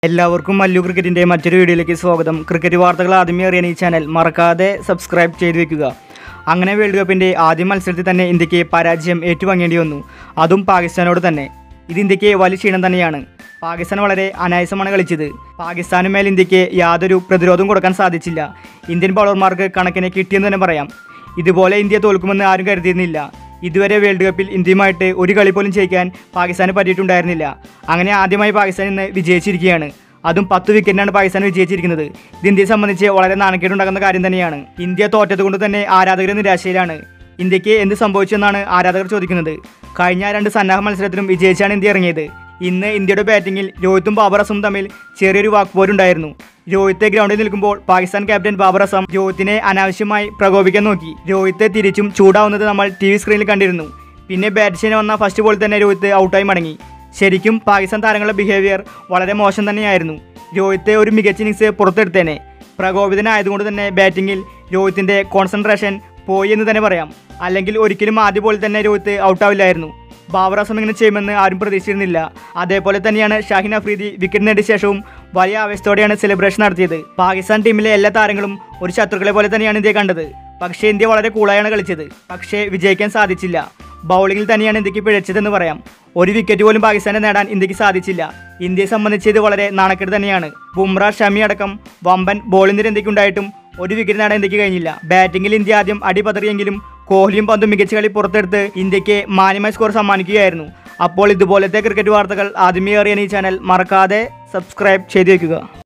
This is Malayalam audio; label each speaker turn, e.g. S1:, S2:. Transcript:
S1: എല്ലാവർക്കും മല്ലു ക്രിക്കറ്റിൻ്റെ മറ്റൊരു വീഡിയോയിലേക്ക് സ്വാഗതം ക്രിക്കറ്റ് വാർത്തകൾ ആദ്യമേ അറിയാൻ ഈ ചാനൽ മറക്കാതെ സബ്സ്ക്രൈബ് ചെയ്തു വെക്കുക അങ്ങനെ വേൾഡ് കപ്പിൻ്റെ ആദ്യ മത്സരത്തിൽ തന്നെ ഇന്ത്യക്ക് പരാജയം ഏറ്റുവാങ്ങേണ്ടി വന്നു അതും പാകിസ്ഥാനോട് തന്നെ ഇത് ഇന്ത്യക്ക് വലിയ ക്ഷീണം തന്നെയാണ് പാകിസ്ഥാൻ വളരെ അനായാസമാണ് കളിച്ചത് പാകിസ്ഥാന് മേൽ ഇന്ത്യക്ക് യാതൊരു പ്രതിരോധവും കൊടുക്കാൻ സാധിച്ചില്ല ഇന്ത്യൻ ബൗളർമാർക്ക് കണക്കിനെ കിട്ടിയെന്ന് തന്നെ പറയാം ഇതുപോലെ ഇന്ത്യ തോൽക്കുമെന്ന് ആരും കരുതിയിരുന്നില്ല ഇതുവരെ വേൾഡ് കപ്പിൽ ഇന്ത്യയുമായിട്ട് ഒരു കളി പോലും ജയിക്കാൻ പാകിസ്ഥാന് പറ്റിയിട്ടുണ്ടായിരുന്നില്ല അങ്ങനെ ആദ്യമായി പാകിസ്ഥാൻ ഇന്ന് വിജയിച്ചിരിക്കുകയാണ് അതും പത്ത് വിക്കറ്റിനാണ് പാകിസ്ഥാൻ വിജയിച്ചിരിക്കുന്നത് ഇത് ഇന്ത്യയെ സംബന്ധിച്ച് വളരെ നാണക്കേടുണ്ടാകുന്ന കാര്യം തന്നെയാണ് ഇന്ത്യ തോറ്റത് കൊണ്ട് തന്നെ ആരാധകർ നിരാശയിലാണ് ഇന്ത്യക്ക് എന്ത് സംഭവിച്ചെന്നാണ് ആരാധകർ ചോദിക്കുന്നത് കഴിഞ്ഞ രണ്ട് സന്നാഹ മത്സരത്തിലും വിജയിച്ചാണ് ഇന്ത്യ ഇറങ്ങിയത് ഇന്ന് ഇന്ത്യയുടെ ബാറ്റിംഗിൽ രോഹിത്തും ബാബർ അസമും തമ്മിൽ ചെറിയൊരു വാക്പോരുണ്ടായിരുന്നു രോഹിത്ത് ഗ്രൗണ്ടിൽ നിൽക്കുമ്പോൾ പാകിസ്ഥാൻ ക്യാപ്റ്റൻ ബാബർ അസം രോഹിത്തിനെ അനാവശ്യമായി പ്രകോപിക്കാൻ നോക്കി രോഹിത്ത് തിരിച്ചും ചൂടാവുന്നത് നമ്മൾ ടി വി സ്ക്രീനിൽ കണ്ടിരുന്നു പിന്നെ ബാറ്റ് ചെയ്യാൻ വന്ന ഫസ്റ്റ് ബോളിൽ തന്നെ രോഹിത്ത് ഔട്ടായി മടങ്ങി ശരിക്കും പാകിസ്ഥാൻ താരങ്ങളുടെ ബിഹേവിയർ വളരെ മോശം തന്നെയായിരുന്നു രോഹിത്ത് ഒരു മികച്ച ഇന്നിങ്സ് പുറത്തെടുത്തേനെ പ്രകോപിതനായതുകൊണ്ട് തന്നെ ബാറ്റിങ്ങിൽ രോഹിത്തിൻ്റെ കോൺസെൻട്രേഷൻ പോയി എന്ന് തന്നെ പറയാം അല്ലെങ്കിൽ ഒരിക്കലും ആദ്യ ബോളിൽ തന്നെ രോഹിത്ത് ഔട്ടാവില്ലായിരുന്നു ബാബർ അസം ഇങ്ങനെ ചെയ്യുമെന്ന് ആരും പ്രതീക്ഷിച്ചിരുന്നില്ല അതേപോലെ തന്നെയാണ് ഷാഹിൻ അഫ്രീദി വിക്കറ്റ് നേടിയ ശേഷവും വലിയ ആവേശത്തോടെയാണ് സെലിബ്രേഷൻ നടത്തിയത് പാകിസ്ഥാൻ ടീമിലെ എല്ലാ താരങ്ങളും ഒരു ശത്രുക്കളെ പോലെ തന്നെയാണ് ഇന്ത്യ കണ്ടത് പക്ഷേ ഇന്ത്യ വളരെ കൂളായാണ് കളിച്ചത് പക്ഷേ വിജയിക്കാൻ സാധിച്ചില്ല ബൗളിങ്ങിൽ തന്നെയാണ് ഇന്ത്യക്ക് പിഴച്ചതെന്ന് പറയാം ഒരു വിക്കറ്റ് പോലും പാകിസ്ഥാനെ നേടാൻ ഇന്ത്യക്ക് സാധിച്ചില്ല ഇന്ത്യയെ സംബന്ധിച്ച് ഇത് വളരെ നാണക്കേട് തന്നെയാണ് ബുംറ ഷമി അടക്കം വമ്പൻ ബോളിംഗ് നിര ഇന്ത്യക്കുണ്ടായിട്ടും ഒരു വിക്കറ്റ് നേടാൻ ഇന്ത്യക്ക് കഴിഞ്ഞില്ല ബാറ്റിംഗിൽ ഇന്ത്യ ആദ്യം അടിപതറിയെങ്കിലും കോഹ്ലിയും പന്തും മികച്ച കളി പുറത്തെടുത്ത് ഇന്ത്യക്ക് മാന്യമായ സ്കോർ സമ്മാനിക്കുകയായിരുന്നു അപ്പോൾ ഇതുപോലത്തെ ക്രിക്കറ്റ് വാർത്തകൾ ആദ്യമേ അറിയാൻ ഈ ചാനൽ മറക്കാതെ സബ്സ്ക്രൈബ് ചെയ്തു വെക്കുക